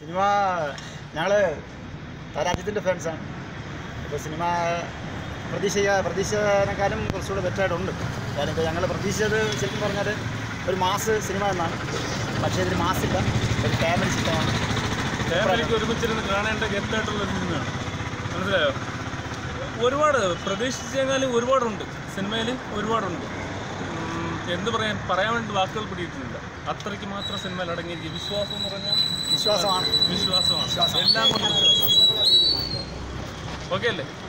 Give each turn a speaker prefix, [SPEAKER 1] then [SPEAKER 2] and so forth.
[SPEAKER 1] Cinema ഞങ്ങൾ താരാജ്യത്തിൻ്റെ ഫാൻസാണ് അപ്പോൾ cinema പ്രതീക്ഷ പ്രതീക്ഷനേക്കാളും കുറച്ചുകൂടെ ബെറ്ററായിട്ടുണ്ട് കാരണം ഇപ്പോൾ ഞങ്ങൾ പ്രതീക്ഷിച്ചത് ശരിക്കും പറഞ്ഞാൽ ഒരു മാസ് സിനിമ എന്നാണ് പക്ഷേ ഇതിൽ മാസില്ല ഒരു ഫാമിലി സിനിമയാണ്
[SPEAKER 2] ഫാമിലിക്ക് ഒരുമിച്ചിരുന്ന് കാണേണ്ട ഗെത്തായിട്ടുള്ള ഒരു സിനിമയാണ് മനസ്സിലായോ ഒരുപാട് പ്രതീക്ഷിച്ചെങ്കിലും ഒരുപാടുണ്ട് സിനിമയിൽ ഒരുപാടുണ്ട് ഉം, എന്ത് പറയാൻ പറയാൻ വേണ്ടി വാക്കുകൾ പിടിയിട്ടില്ല അത്രയ്ക്ക് മാത്രം സിനിമയിൽ അടങ്ങിയിരിക്കും വിശ്വാസം എന്ന് പറഞ്ഞാൽ
[SPEAKER 1] വിശ്വാസമാണ്
[SPEAKER 2] വിശ്വാസമാണ്
[SPEAKER 1] വിശ്വാസം.
[SPEAKER 2] എല്ലാം കൊണ്ടും ഓക്കെ അല്ലേ